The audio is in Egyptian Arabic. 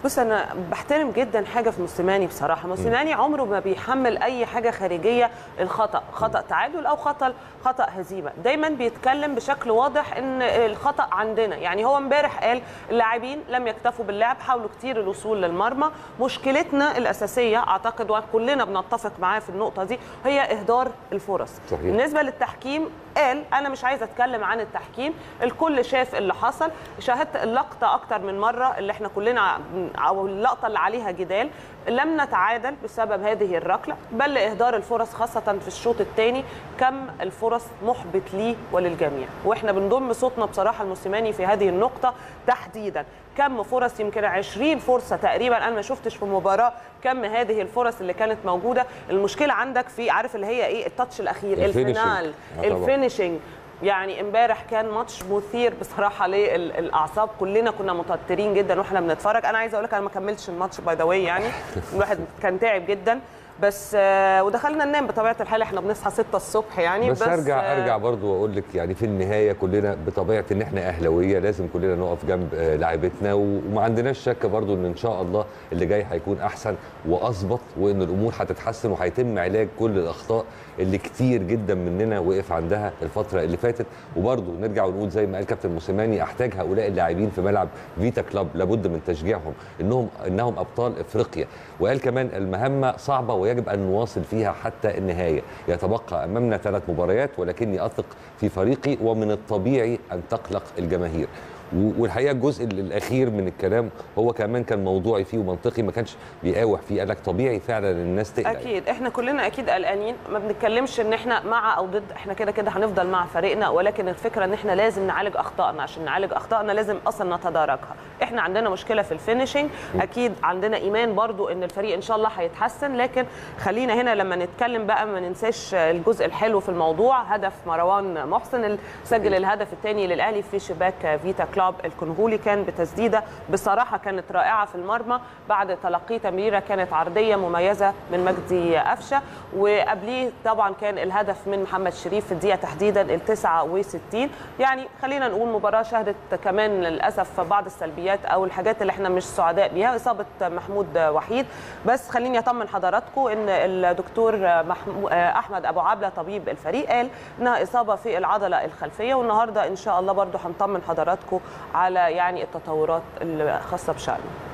بص انا بحترم جدا حاجه في موسيماني بصراحه موسيماني عمره ما بيحمل اي حاجه خارجيه الخطا خطا تعادل او خطا خطا هزيمه دايما بيتكلم بشكل واضح ان الخطا عندنا يعني هو امبارح قال اللاعبين لم يكتفوا باللعب حاولوا كتير الوصول للمرمى مشكلتنا الاساسيه اعتقد وكلنا بنتفق معاه في النقطه دي هي اهدار الفرص صحيح. بالنسبه للتحكيم قال انا مش عايزه اتكلم عن التحكيم الكل شاف اللي حصل شاهدت اللقطه اكتر من مره اللي احنا كلنا او اللقطه اللي عليها جدال لم نتعادل بسبب هذه الركله بل لاهدار الفرص خاصه في الشوط الثاني كم الفرص محبط لي وللجميع واحنا بنضم صوتنا بصراحه الموسيماني في هذه النقطه تحديدا كم فرص يمكن 20 فرصه تقريبا انا ما شفتش في مباراه كم هذه الفرص اللي كانت موجوده المشكله عندك في عارف اللي هي ايه التاتش الاخير الفينيشنج. الفينال آه طبعاً. الفينيشنج يعني امبارح كان ماتش مثير بصراحه للاعصاب كلنا كنا متوترين جدا واحنا بنتفرج انا عايزه اقول لك انا ما كملتش الماتش باي ذا يعني الواحد كان تعب جدا بس آه، ودخلنا ننام بطبيعه الحال احنا بنصحى 6 الصبح يعني بس, ارجع آه، ارجع برضو واقول لك يعني في النهايه كلنا بطبيعه ان احنا اهلاويه لازم كلنا نقف جنب آه، لاعيبتنا و- وما عندناش شك برضو ان ان شاء الله اللي جاي هيكون احسن واظبط وان الامور هتتحسن وهيتم علاج كل الاخطاء اللي كتير جدا مننا وقف عندها الفتره اللي فاتت وبرضو نرجع ونقول زي ما قال كابتن موسيماني احتاج هؤلاء اللاعبين في ملعب فيتا كلاب لابد من تشجيعهم انهم انهم ابطال افريقيا وقال كمان المهمه صعبه ويجب ان نواصل فيها حتى النهايه يتبقى امامنا ثلاث مباريات ولكني اثق في فريقي ومن الطبيعي ان تقلق الجماهير و- والحقيقه الجزء ال- الاخير من الكلام هو كمان كان موضوعي فيه ومنطقي ما كانش بيقاوح فيه قال لك طبيعي فعلا الناس تقلق اكيد احنا كلنا اكيد قلقانين ما بنتكلمش ان احنا مع او ضد احنا كده كده هنفضل مع فريقنا ولكن الفكره ان احنا لازم نعالج اخطائنا عشان نعالج اخطائنا لازم اصلا نتداركها احنا عندنا مشكله في الفينيشنج اكيد عندنا ايمان برضو ان الفريق ان شاء الله هيتحسن لكن خلينا هنا لما نتكلم بقى ما ننساش الجزء الحلو في الموضوع هدف مروان محسن اللي سجل الهدف الثاني للاهلي في شباك فيتا كلاب الكونغولي كان بتسديده بصراحه كانت رائعه في المرمى بعد تلقيه تمريره كانت عرضيه مميزه من مجدي قفشه وقبليه طبعا كان الهدف من محمد شريف في الدقيقه تحديدا ال 69 يعني خلينا نقول مباراه شهدت كمان للاسف بعض السلبيات او الحاجات اللي احنا مش سعداء بيها اصابه محمود وحيد بس خليني اطمن حضراتكم ان الدكتور محمو... احمد ابو عبله طبيب الفريق قال انها اصابه في العضله الخلفيه والنهارده ان شاء الله برضو هنطمن حضراتكم على يعني التطورات الخاصه بشأنه